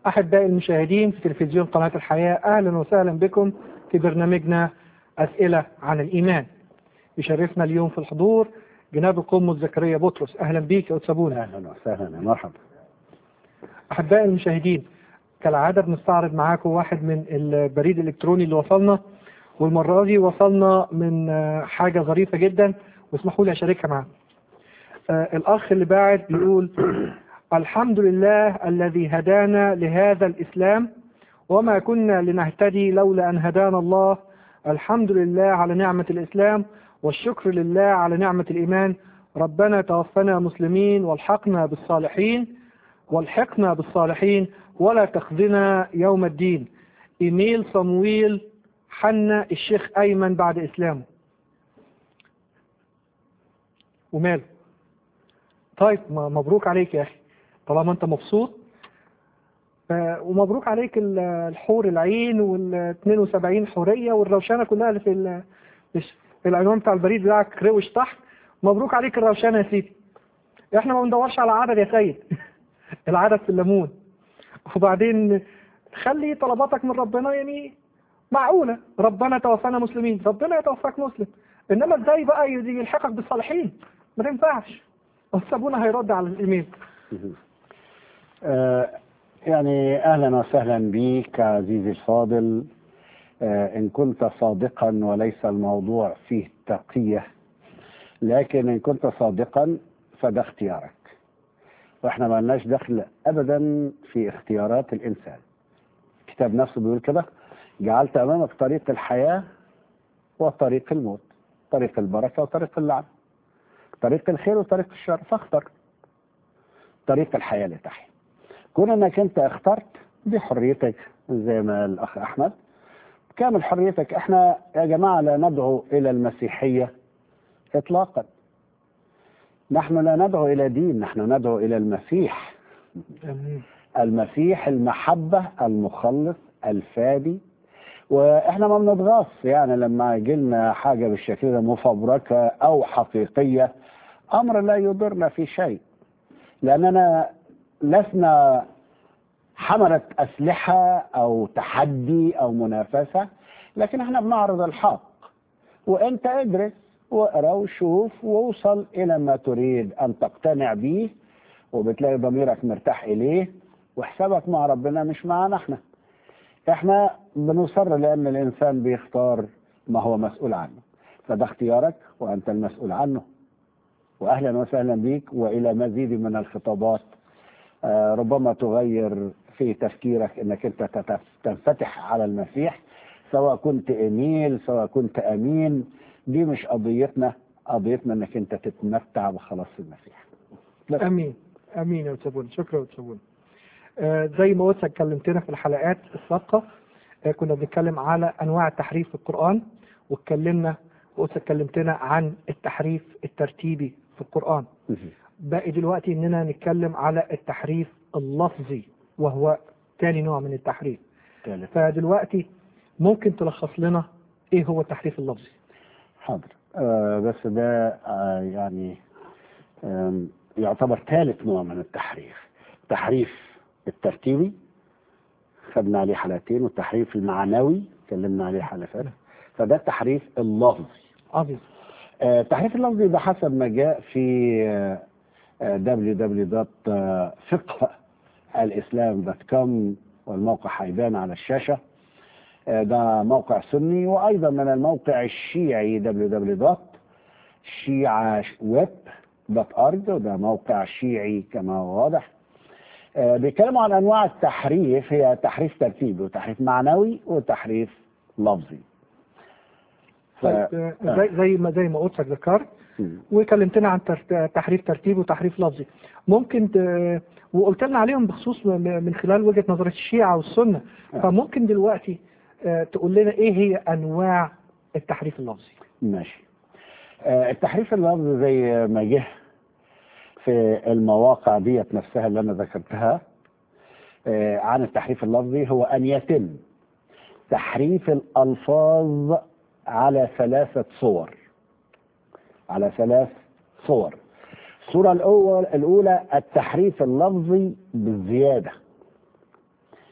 أحبائي المشاهدين في تلفزيون قناة الحياة أهلا وسهلا بكم في برنامجنا أسئلة عن الإيمان يشرفنا اليوم في الحضور جناب القمة زكريا بطرس أهلا بيك يا أتسابونا اهلا وسهلا يا مرحبا أحبائي المشاهدين كالعادة بنستعرض معاكم واحد من البريد الإلكتروني اللي وصلنا والمرة دي وصلنا من آه، حاجة ظريفة جدا واسمحوا لي أشاركها معاكم آه، الأخ اللي باعت بيقول الحمد لله الذي هدانا لهذا الإسلام وما كنا لنهتدي لولا أن هدانا الله الحمد لله على نعمة الإسلام والشكر لله على نعمة الإيمان ربنا توفنا مسلمين والحقنا بالصالحين والحقنا بالصالحين ولا تخزنا يوم الدين إيميل صمويل حنا الشيخ أيمن بعد إسلامه وماله طيب ما- مبروك عليك يا أخي طالما أنت مبسوط آه، ومبروك عليك ال- الحور العين وال 72 حورية والروشنة كلها اللي في ال- في العنوان بتاع البريد بتاعك روش تحت مبروك عليك الروشنة يا سيدي احنا ما بندورش على عدد يا سيد العدد في الليمون وبعدين خلي طلباتك من ربنا يعني معقولة ربنا توفانا مسلمين ربنا يتوفاك مسلم انما ازاي بقى يلحقك بالصالحين ما تنفعش بس ابونا هيرد على الايميل آه، يعني اهلا وسهلا بك عزيزي الفاضل آه، ان كنت صادقا وليس الموضوع فيه تقيه لكن ان كنت صادقا فده اختيارك واحنا ما لناش دخل ابدا في اختيارات الانسان الكتاب نفسه بيقول كده جعلت امامك طريق الحياه وطريق الموت طريق البركه وطريق اللعنه طريق الخير وطريق الشر فاختر طريق الحياه لتحيا كون انك انت اخترت بحريتك زي ما الاخ احمد كامل حريتك احنا يا جماعه لا ندعو الى المسيحيه اطلاقا نحن لا ندعو الى دين نحن ندعو الى المسيح امين المسيح المحبه المخلص الفادي واحنا ما بنتغاص يعني لما يجي لنا حاجه بالشكل ده مفبركه او حقيقيه امر لا يضرنا في شيء لاننا لسنا حملة أسلحة أو تحدي أو منافسة لكن احنا بنعرض الحق وانت ادرس واقرا وشوف ووصل إلى ما تريد أن تقتنع به وبتلاقي ضميرك مرتاح إليه وحسابك مع ربنا مش معانا احنا احنا بنصر لأن الإنسان بيختار ما هو مسؤول عنه فده اختيارك وأنت المسؤول عنه وأهلا وسهلا بك وإلى مزيد من الخطابات آه، ربما تغير في تفكيرك انك انت تتف- تنفتح على المسيح سواء كنت ايميل سواء كنت امين دي مش قضيتنا قضيتنا انك انت تتمتع بخلاص المسيح بس. امين امين يا أتسابون شكرا يا أتسابون آه زي ما قلت اتكلمتنا في الحلقات السابقة آه كنا بنتكلم على انواع التحريف في القرآن واتكلمنا وقلت اتكلمتنا عن التحريف الترتيبي في القرآن باقي دلوقتي اننا نتكلم على التحريف اللفظي وهو تاني نوع من التحريف ثالث فدلوقتي ممكن تلخص لنا ايه هو التحريف اللفظي حاضر آه بس ده آه يعني آم، يعتبر ثالث نوع من التحريف التحريف الترتيبي خدنا عليه حلقتين والتحريف المعنوي اتكلمنا عليه حلقة فاتت فده التحريف اللفظي عظيم آه، التحريف اللفظي ده حسب ما جاء في www.فقهالاسلام.com والموقع هيبان على الشاشة آه، ده موقع سني وأيضا من الموقع الشيعي www.shiaweb.org وده موقع شيعي كما هو واضح آه، بيتكلموا عن أنواع التحريف هي تحريف ترتيبي وتحريف معنوي وتحريف لفظي ف- طيب آه، زي زي ما زي ما قلت ذكرت مم. وكلمتنا عن تر- تحريف ترتيبي وتحريف لفظي ممكن ت- وقلت لنا عليهم بخصوص م- من خلال وجهة نظر الشيعة والسنة آه. فممكن دلوقتي آه، تقول لنا ايه هي انواع التحريف اللفظي ماشي آه، التحريف اللفظي زي ما جه في المواقع ديت نفسها اللي انا ذكرتها آه، عن التحريف اللفظي هو ان يتم تحريف الالفاظ على ثلاثة صور على ثلاث صور الصورة الأول الأولى التحريف اللفظي بالزيادة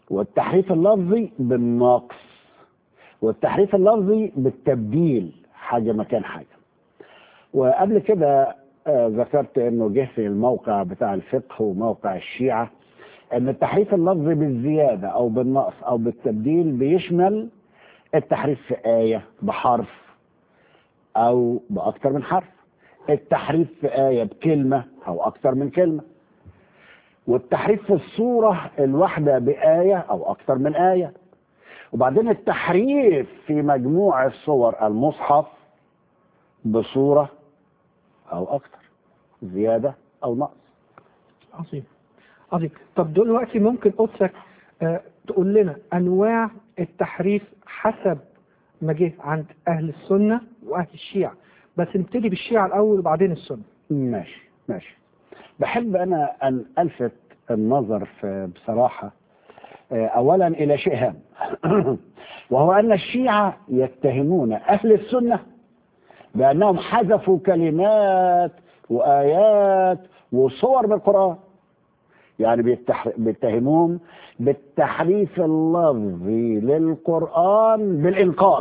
والتحريف اللفظي بالنقص والتحريف اللفظي بالتبديل حاجة مكان حاجة وقبل كده آه، ذكرت انه جه في الموقع بتاع الفقه وموقع الشيعة ان التحريف اللفظي بالزيادة او بالنقص او بالتبديل بيشمل التحريف في آية بحرف او باكتر من حرف التحريف في آية بكلمة او اكتر من كلمة والتحريف في الصورة الواحدة بآية او اكتر من آية وبعدين التحريف في مجموع الصور المصحف بصورة أو أكثر زيادة أو نقص عظيم عظيم طب دلوقتي ممكن قدسك آه، تقول لنا انواع التحريف حسب ما جه عند اهل السنه واهل الشيعه بس نبتدي بالشيعه الاول وبعدين السنه ماشي ماشي بحب أنا أن ألفت النظر في بصراحة آه، أولا إلى شيء هام وهو أن الشيعة يتهمون أهل السنة بأنهم حذفوا كلمات وآيات وصور بالقرآن يعني بيتح- بيتهمون بالتحريف اللفظي للقرآن بالإنقاذ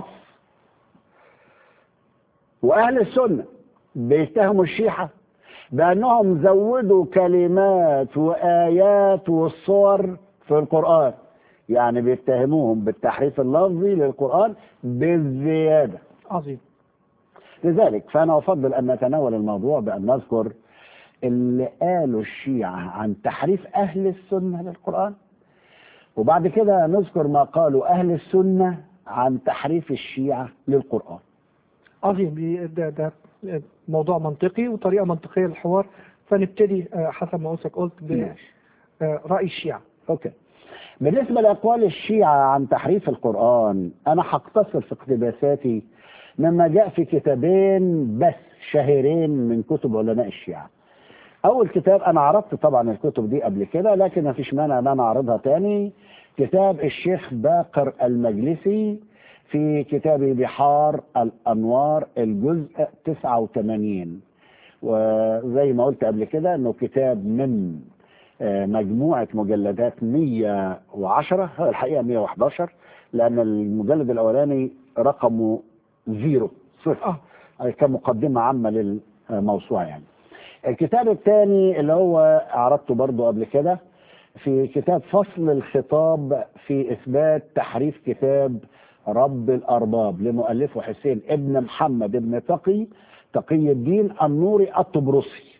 وأهل السنة بيتهموا الشيعة بأنهم زودوا كلمات وآيات والصور في القرآن يعني بيتهموهم بالتحريف اللفظي للقرآن بالزيادة عظيم لذلك فأنا أفضل أن نتناول الموضوع بأن نذكر اللي قالوا الشيعة عن تحريف أهل السنة للقرآن وبعد كده نذكر ما قالوا أهل السنة عن تحريف الشيعة للقرآن عظيم دي- ده ده موضوع منطقي وطريقه منطقيه للحوار فنبتدي آه، حسب ما قدسك قلت ماشي براي الشيعه أوكي بالنسبة لأقوال الشيعة عن تحريف القرآن أنا هقتصر في اقتباساتي مما جاء في كتابين بس شهيرين من كتب علماء الشيعة أول كتاب أنا عرضت طبعا الكتب دي قبل كده لكن ما فيش مانع أن أنا أعرضها تاني كتاب الشيخ باقر المجلسي في كتاب بحار الأنوار الجزء 89 وزي ما قلت قبل كده أنه كتاب من آه، مجموعة مجلدات 110 هو الحقيقة 111 لأن المجلد الأولاني رقمه زيرو صفر اه أي كمقدمة عامة للموسوعة يعني الكتاب الثاني اللي هو عرضته برضو قبل كده في كتاب فصل الخطاب في إثبات تحريف كتاب رب الأرباب لمؤلفه حسين ابن محمد ابن تقي تقي الدين النوري الطبرسي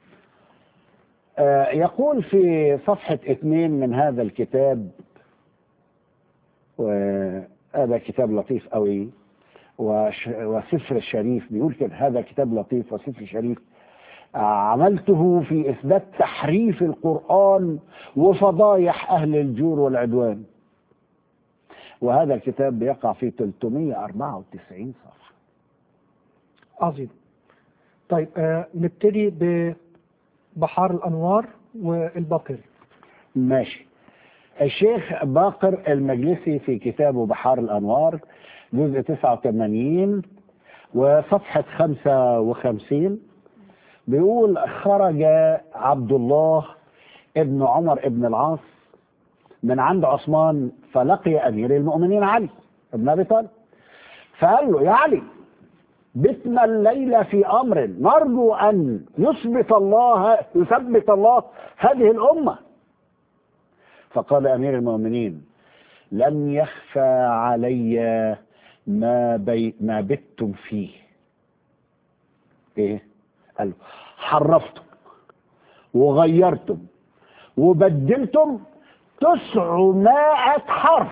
آه، يقول في صفحة اثنين من هذا الكتاب وهذا كتاب لطيف قوي وش- وسفر الشريف بيقول كده هذا كتاب لطيف وسفر شريف آه، عملته في إثبات تحريف القرآن وفضايح أهل الجور والعدوان وهذا الكتاب بيقع في 394 صفحة عظيم طيب آه نبتدي ببحار الانوار والباقر ماشي الشيخ باقر المجلسي في كتابه بحار الأنوار جزء 89 وصفحة 55 بيقول خرج عبد الله ابن عمر ابن العاص من عند عثمان فلقي أمير المؤمنين علي ابن أبي طالب فقال له يا علي بتنا الليلة في أمر نرجو أن يثبت الله يثبت الله هذه الأمة فقال أمير المؤمنين لن يخفى علي ما بي ما بتم فيه ايه قال له حرفتم وغيرتم وبدلتم تسعمائة حرف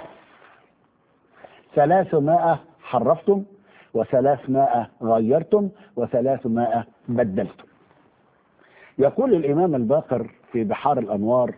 ثلاثمائة حرفتم وثلاثمائة غيرتم وثلاثمائة بدلتم يقول الإمام الباقر في بحار الأنوار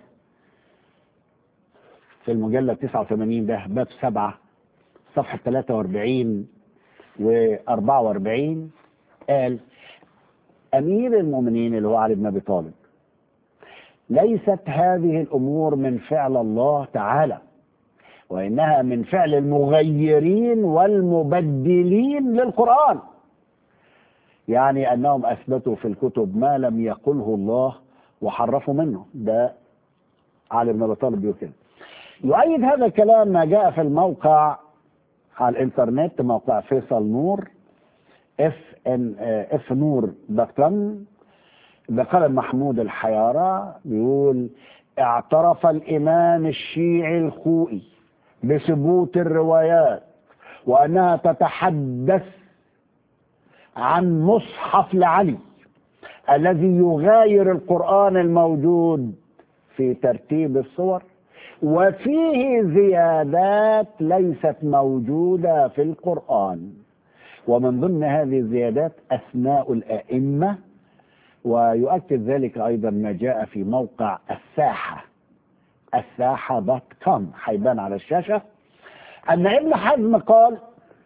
في المجلد 89 ده باب سبعة صفحة 43 و 44 قال أمير المؤمنين اللي هو علي بن أبي طالب ليست هذه الأمور من فعل الله تعالى وإنها من فعل المغيرين والمبدلين للقرآن يعني أنهم أثبتوا في الكتب ما لم يقله الله وحرفوا منه ده علي بن أبي طالب بيقول كده يؤيد هذا الكلام ما جاء في الموقع على الانترنت موقع فيصل نور اف ان اف نور دوت كوم بقلم محمود الحيارة بيقول اعترف الإمام الشيعي الخوئي بثبوت الروايات وأنها تتحدث عن مصحف لعلي الذي يغاير القرآن الموجود في ترتيب الصور وفيه زيادات ليست موجودة في القرآن ومن ضمن هذه الزيادات أسماء الأئمة ويؤكد ذلك أيضا ما جاء في موقع الساحة الساحة دوت كوم هيبان على الشاشة أن ابن حزم قال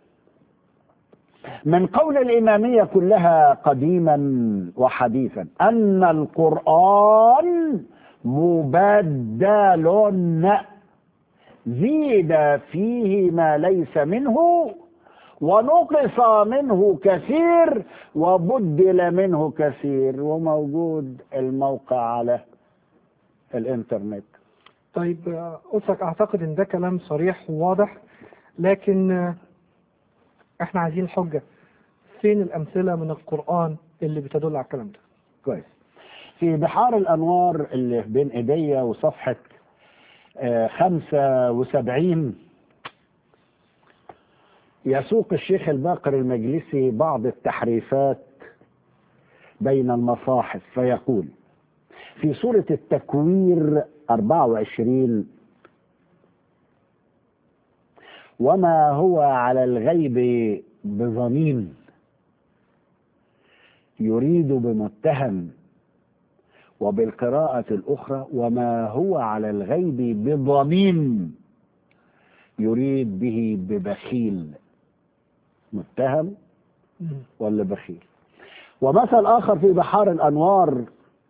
من قول الإمامية كلها قديما وحديثا أن القرآن مبدل زيد فيه ما ليس منه ونقص منه كثير وبدل منه كثير وموجود الموقع على الانترنت طيب آه، أسرك أعتقد إن ده كلام صريح وواضح لكن آه، إحنا عايزين الحجة فين الأمثلة من القرآن اللي بتدل على الكلام ده كويس في بحار الأنوار اللي بين إيديا وصفحة آه، خمسة وسبعين يسوق الشيخ الباقر المجلسي بعض التحريفات بين المصاحف فيقول في سورة التكوير 24 وما هو على الغيب بضنين يريد بمتهم وبالقراءة الأخرى وما هو على الغيب بضنين يريد به ببخيل متهم مم. ولا بخيل ومثل آخر في بحار الأنوار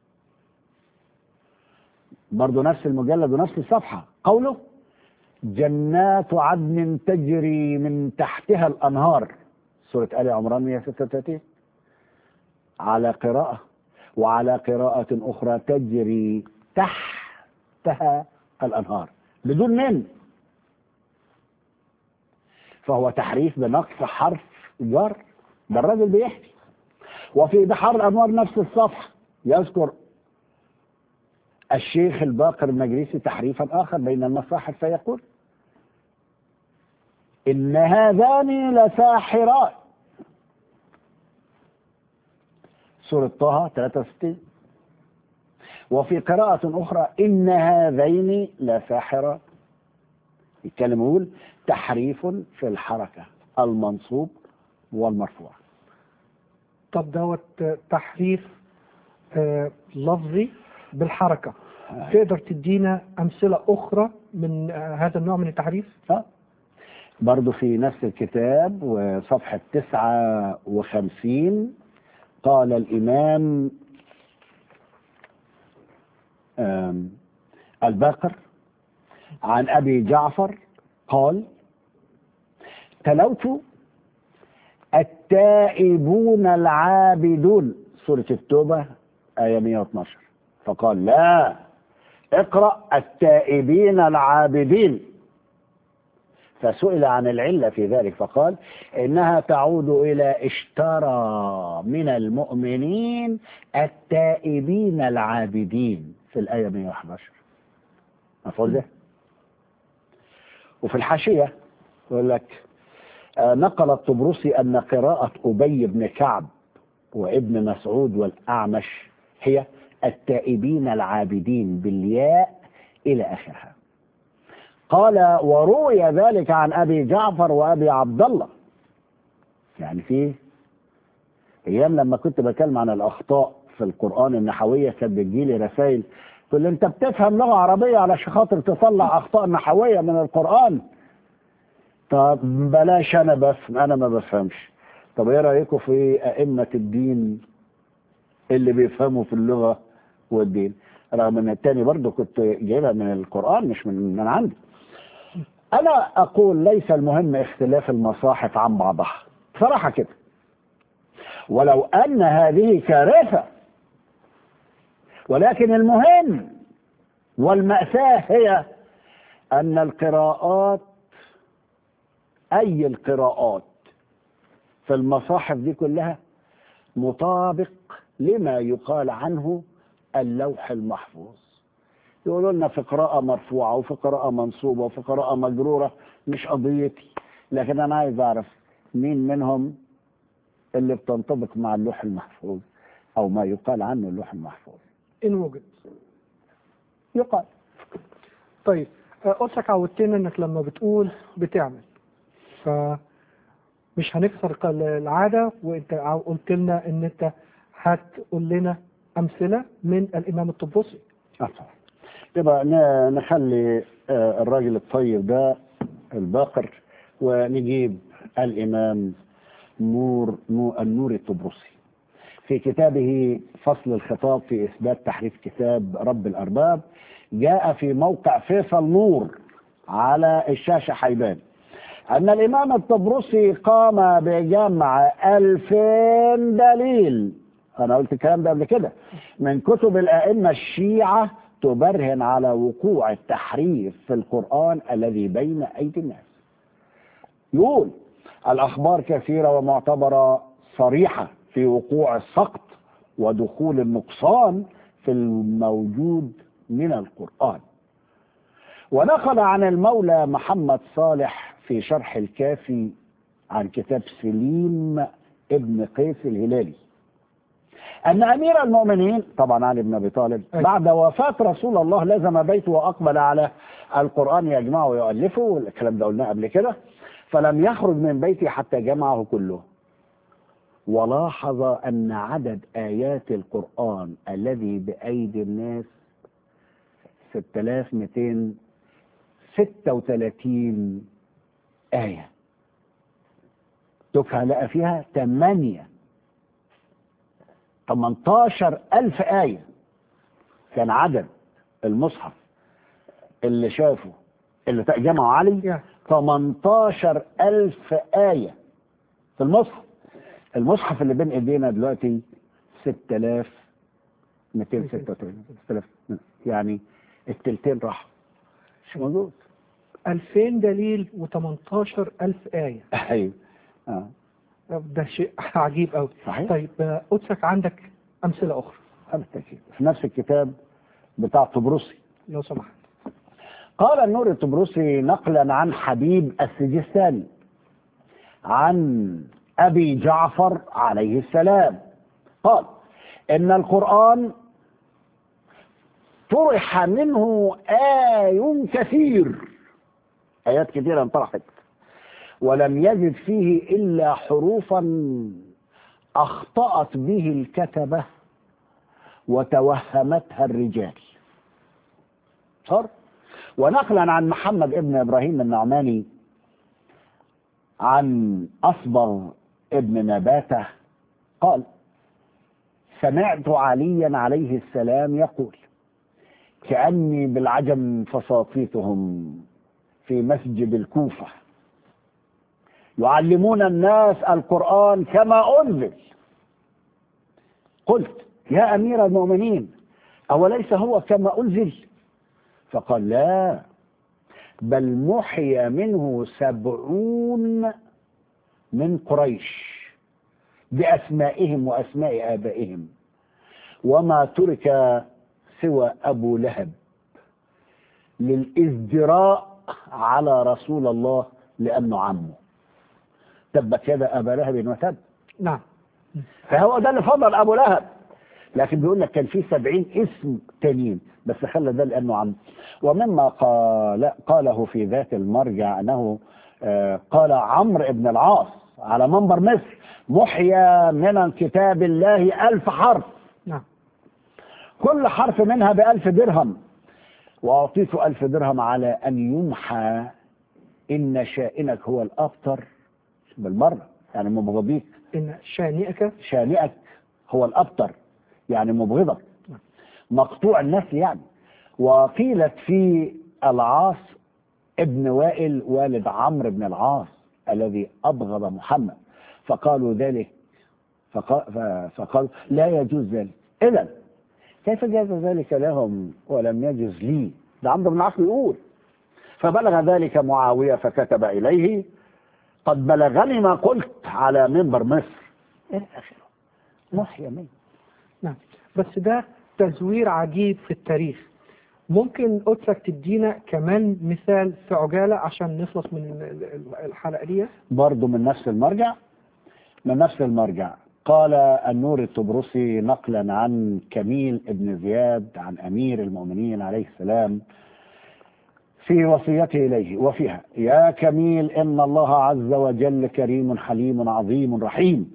برضو نفس المجلد ونفس الصفحة قوله جنات عدن تجري من تحتها الأنهار سورة آل عمران 136 على قراءة وعلى قراءة أخرى تجري تحتها الأنهار بدون من فهو تحريف بنقص حرف جر ده الراجل بيحكي وفي بحار الأنوار نفس الصفحة يذكر الشيخ الباقر المجلسي تحريفا آخر بين المصاحف فيقول إن هذان لساحران سورة طه 63 وفي قراءة أخرى إن هذين لساحران يتكلم يقول تحريف في الحركة المنصوب والمرفوع طب دوت آه، تحريف آه، لفظي بالحركة تقدر تدينا أمثلة أخرى من آه، هذا النوع من التحريف ها؟ برضو في نفس الكتاب وصفحة تسعة وخمسين قال الإمام آم، الباقر عن أبي جعفر قال تلوت التائبون العابدون سورة التوبة آية 112 فقال لا اقرأ التائبين العابدين فسئل عن العلة في ذلك فقال إنها تعود إلى اشترى من المؤمنين التائبين العابدين في الآية 111 مفعول ده وفي الحاشية يقول لك آه، نقل الطبرسي أن قراءة أبي بن كعب وابن مسعود والأعمش هي التائبين العابدين بالياء إلى آخرها قال وروي ذلك عن أبي جعفر وأبي عبد الله يعني في أيام لما كنت بكلم عن الأخطاء في القرآن النحوية كانت بتجيلي رسائل تقول لي أنت بتفهم لغة عربية علشان خاطر تطلع أخطاء نحوية من القرآن طب بلاش أنا بفهم أنا ما بفهمش طب إيه رأيكم في أئمة الدين اللي بيفهموا في اللغة والدين رغم ان التاني برضه كنت جايبها من القرآن مش من من عندي انا اقول ليس المهم اختلاف المصاحف عن بعضها صراحة كده ولو ان هذه كارثة ولكن المهم والمأساة هي أن القراءات أي القراءات في المصاحف دي كلها مطابق لما يقال عنه اللوح المحفوظ يقولوا لنا في قراءة مرفوعة وفي قراءة منصوبة وفي قراءة مجرورة مش قضيتي لكن أنا عايز أعرف مين منهم اللي بتنطبق مع اللوح المحفوظ أو ما يقال عنه اللوح المحفوظ إن وجد يقال طيب آه، قدسك عودتنا انك لما بتقول بتعمل فمش هنكسر ق- العادة وانت عو- قلت لنا ان انت هتقول لنا امثلة من الامام الطبرسي آه طبعا. يبقى ن- نخلي آه، الراجل الطيب ده الباقر ونجيب الإمام نور نور النور الطبرسي في كتابه فصل الخطاب في إثبات تحريف كتاب رب الأرباب جاء في موقع فيصل نور على الشاشة حيبان أن الإمام الطبرسي قام بجمع ألفين دليل أنا قلت الكلام ده قبل كده من كتب الأئمة الشيعة تبرهن على وقوع التحريف في القرآن الذي بين أيدي الناس يقول الأخبار كثيرة ومعتبرة صريحة في وقوع السقط ودخول النقصان في الموجود من القرآن ونقل عن المولى محمد صالح في شرح الكافي عن كتاب سليم ابن قيس الهلالي أن أمير المؤمنين طبعا علي بن أبي طالب أيوة. بعد وفاة رسول الله لزم بيته وأقبل على القرآن يجمعه ويؤلفه الكلام ده قلناه قبل كده فلم يخرج من بيته حتى جمعه كله ولاحظ أن عدد آيات القرآن الذي بأيدي الناس 6236 آية تكفى لقى فيها 8 18 ألف آية كان عدد المصحف اللي شافه اللي جمعه علي يعني 18 ألف آية في المصحف المصحف اللي بين ايدينا دلوقتي 6236 6000 يعني التلتين راحوا مش موجود 2000 دليل و18 ألف آية ايوه اه ده شيء عجيب قوي صحيح طيب آه، قدسك عندك أمثلة أخرى بالتاكيد في نفس الكتاب بتاع طبرسي لو سمحت قال النور الطبرسي نقلا عن حبيب السجستاني عن ابي جعفر عليه السلام قال ان القران طرح منه آي كثير آيات كثيرة انطرحت ولم يزد فيه إلا حروفا أخطأت به الكتبة وتوهمتها الرجال صار ونقلا عن محمد ابن إبراهيم النعماني عن أصبغ ابن نباتة قال سمعت عليا عليه السلام يقول كأني بالعجم فصاطيتهم في مسجد الكوفة يعلمون الناس القرآن كما أنزل قلت يا أمير المؤمنين أوليس هو كما أنزل فقال لا بل محي منه سبعون من قريش بأسمائهم وأسماء آبائهم وما ترك سوى أبو لهب للازدراء على رسول الله لأنه عمه تبت يد أبا لهب وتب نعم فهو ده اللي فضل أبو لهب لكن بيقول لك كان في سبعين اسم تانيين بس خلى ده لأنه عمه ومما قال قاله في ذات المرجع أنه آه، قال عمرو بن العاص على منبر مصر محيا من كتاب الله ألف حرف نعم كل حرف منها بألف درهم وأعطيت ألف درهم على أن يمحى إن شائنك هو الأبتر بالمرة يعني مبغضيك إن شانئك شانئك هو الأبتر يعني مبغضك مقطوع النسل يعني وقيلت في العاص ابن وائل والد عمرو بن العاص الذي أبغض محمد فقالوا ذلك فقال, فقالوا لا يجوز ذلك إذا كيف جاز ذلك لهم ولم يجوز لي ده عمرو بن العاص بيقول فبلغ ذلك معاوية فكتب إليه قد بلغني ما قلت على منبر مصر إلى آخره محيا منه نعم بس ده تزوير عجيب في التاريخ ممكن قدسك تدينا كمان مثال في عجالة عشان نخلص من ال- ال- الحلقة دي برضه من نفس المرجع من نفس المرجع قال النور الطبرسي نقلا عن كميل ابن زياد عن أمير المؤمنين عليه السلام في وصيته إليه وفيها يا كميل إن الله عز وجل كريم حليم عظيم رحيم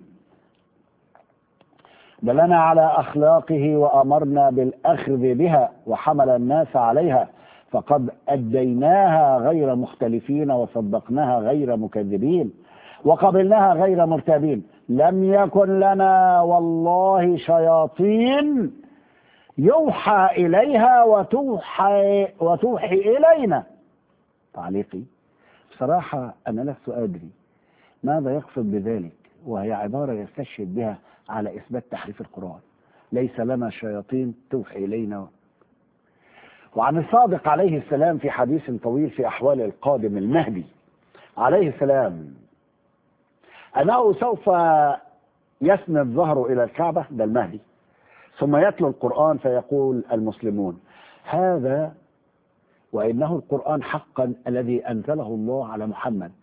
دلنا على أخلاقه وأمرنا بالأخذ بها وحمل الناس عليها فقد أديناها غير مختلفين وصدقناها غير مكذبين وقبلناها غير مرتابين لم يكن لنا والله شياطين يوحى إليها وتوحى وتوحي إلينا تعليقي بصراحة أنا لست أدري ماذا يقصد بذلك وهي عبارة يستشهد بها على إثبات تحريف القرآن ليس لنا شياطين توحي إلينا وعن الصادق عليه السلام في حديث طويل في أحوال القادم المهدي عليه السلام أنه سوف يسند ظهره إلى الكعبة ده المهدي ثم يتلو القرآن فيقول المسلمون هذا وإنه القرآن حقا الذي أنزله الله على محمد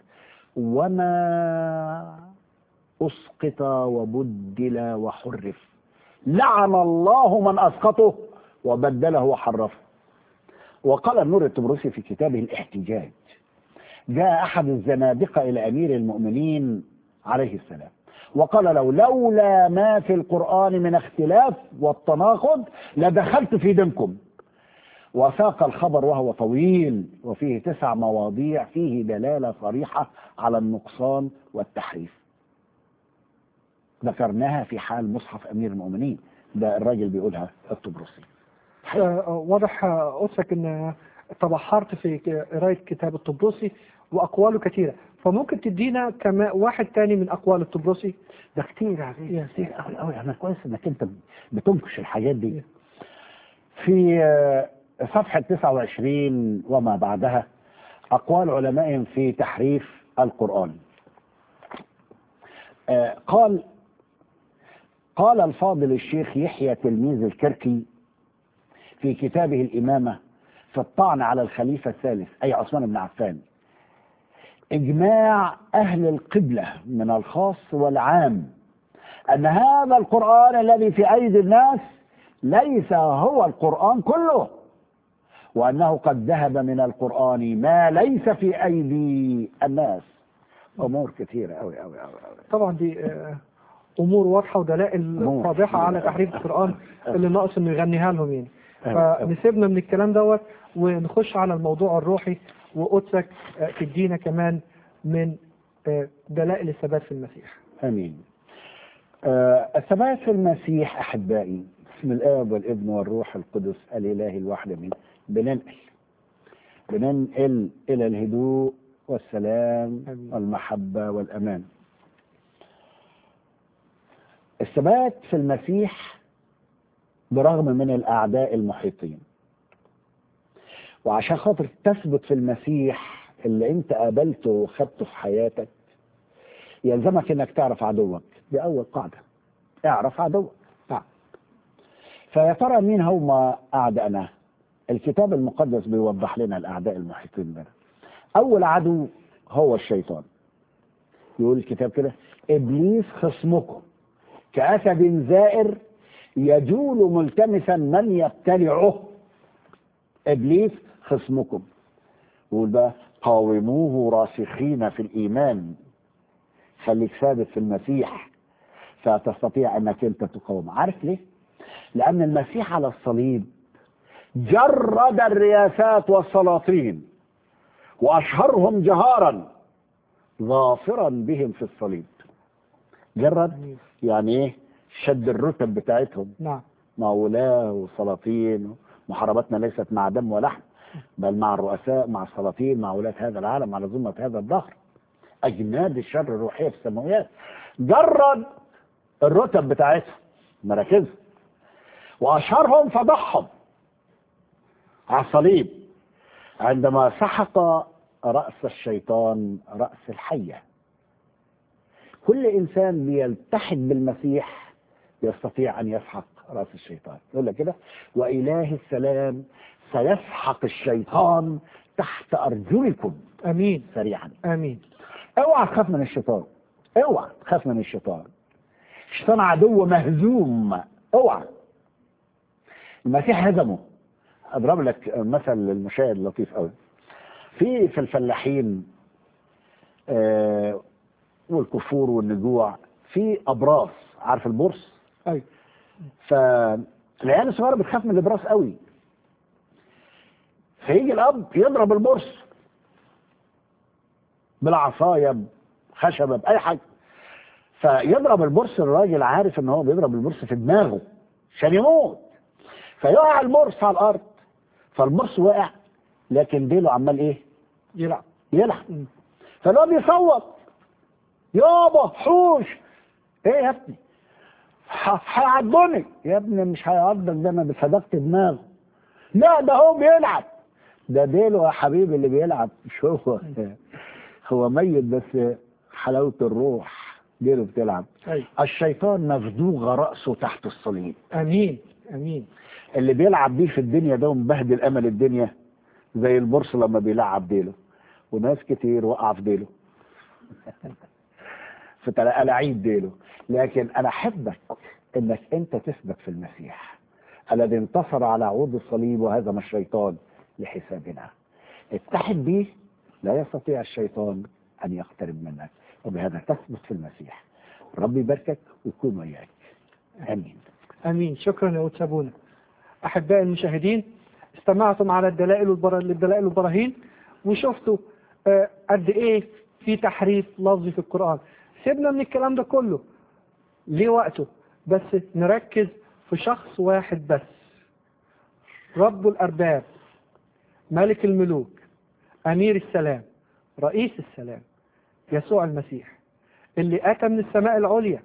وما أسقط وبدل وحرف لعن الله من أسقطه وبدله وحرفه وقال النور التبرسي في كتابه الاحتجاج جاء أحد الزنادقة إلى أمير المؤمنين عليه السلام وقال له لولا ما في القرآن من اختلاف والتناقض لدخلت في دينكم وساق الخبر وهو طويل وفيه تسع مواضيع فيه دلالة صريحة على النقصان والتحريف ذكرناها في حال مصحف أمير المؤمنين ده الراجل بيقولها الطبرسي آه، واضح آه، قدسك ان تبحرت في ك- قراية كتاب الطبرسي وأقواله كثيرة فممكن تدينا كما واحد تاني من أقوال الطبرسي ده كتير يا عزيزي يا كتير قوي قوي انا كويس انك انت بتنكش الحاجات دي في آه، صفحة 29 وما بعدها أقوال علماء في تحريف القرآن آه، قال قال الفاضل الشيخ يحيى تلميذ الكركي في كتابه الإمامة في الطعن على الخليفة الثالث أي عثمان بن عفان إجماع أهل القبلة من الخاص والعام أن هذا القرآن الذي في أيدي الناس ليس هو القرآن كله وأنه قد ذهب من القرآن ما ليس في أيدي الناس أمور كثيرة أوي أوي أوي أوي طبعا دي آه، أمور واضحة ودلائل أمور. واضحة على تحريف القرآن اللي ناقص إنه يغنيها لهم يعني أوي. فنسيبنا من الكلام دوت ونخش على الموضوع الروحي وقدسك آه، تدينا كمان من آه، دلائل الثبات في المسيح امين. آه الثبات في المسيح احبائي بسم الاب والابن والروح القدس الاله الواحد امين. بننقل بننقل الى الهدوء والسلام آمين. والمحبه والامان. الثبات في المسيح برغم من الاعداء المحيطين. وعشان خاطر تثبت في المسيح اللي انت قابلته وخدته في حياتك يلزمك انك تعرف عدوك دي اول قاعده اعرف عدوك نعم فيا ترى مين هم اعدائنا الكتاب المقدس بيوضح لنا الاعداء المحيطين بنا اول عدو هو الشيطان يقول الكتاب كده ابليس خصمكم كاسد زائر يجول ملتمسا من يبتلعه ابليس خصمكم يقول بقى قاوموه راسخين في الايمان خليك ثابت في المسيح فتستطيع انك انت تقاوم عارف ليه لان المسيح على الصليب جرد الرياسات والسلاطين واشهرهم جهارا ظافرا بهم في الصليب جرد يعني ايه شد الرتب بتاعتهم نعم مع ولاة وسلاطين محاربتنا ليست مع دم ولحم بل مع الرؤساء مع السلاطين مع ولاة هذا العالم على ظلمة هذا الدهر أجناد الشر الروحية في السماويات جرد الرتب بتاعتهم مراكزهم وأشهرهم فضحهم على الصليب عندما سحق رأس الشيطان رأس الحية كل إنسان بيلتحق بالمسيح يستطيع أن يسحق رأس الشيطان يقول لك كده وإله السلام سيسحق الشيطان تحت أرجلكم امين سريعا امين اوعى تخاف من الشيطان اوعى تخاف من الشيطان الشيطان عدو مهزوم اوعى المسيح هزمه اضرب لك مثل المشاهد لطيف قوي في في الفلاحين آه والكفور والنجوع في ابراص عارف البرص ايوه فالعيال الصغيره بتخاف من الابراص قوي فيجي الاب يضرب البرص بالعصايه بخشبه باي حاجه فيضرب البرص الراجل عارف ان هو بيضرب البرص في دماغه عشان يموت فيقع البرص على الارض فالبرص وقع لكن ديله عمال ايه؟ يلعب يلعب مم. فالواد بيصوت يابا حوش ايه يا ابني؟ ح- هيعضني يا ابني مش هيعضك ده انا بصدقت دماغه لا ده هو بيلعب ده ديله يا حبيبي اللي بيلعب مش هو هو ميت بس حلاوة الروح ديله بتلعب ايوه الشيطان مفدوغ رأسه تحت الصليب امين امين اللي بيلعب بيه في الدنيا ده ومبهدل امل الدنيا زي البورس لما بيلعب ديله وناس كتير وقع في ديله في تلاعيب ديله لكن انا احبك انك انت تثبت في المسيح الذي انتصر على عود الصليب وهزم الشيطان لحسابنا اتحد به لا يستطيع الشيطان ان يقترب منك وبهذا تثبت في المسيح رب يباركك ويكون وياك امين امين شكرا يا قدس ابونا احبائي المشاهدين استمعتم على الدلائل والبر... الدلائل والبراهين وشفتوا آه، قد ايه في تحريف لفظي في القران سيبنا من الكلام ده كله ليه وقته بس نركز في شخص واحد بس رب الارباب ملك الملوك امير السلام رئيس السلام يسوع المسيح اللي اتى من السماء العليا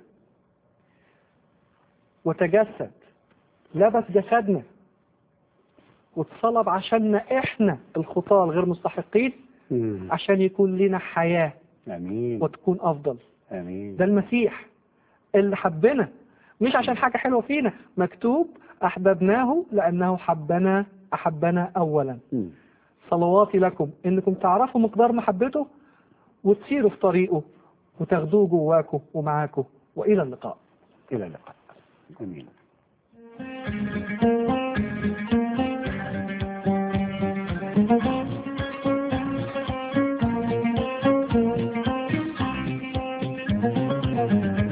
وتجسد لبس جسدنا واتصلب عشاننا احنا الخطاة الغير مستحقين عشان يكون لنا حياة امين وتكون افضل امين ده المسيح اللي حبنا مش عشان حاجة حلوة فينا مكتوب احببناه لانه حبنا احبنا اولا مم. صلواتي لكم انكم تعرفوا مقدار محبته وتسيروا في طريقه وتاخدوه جواكم ومعاكم والى اللقاء الى اللقاء امين Thank you.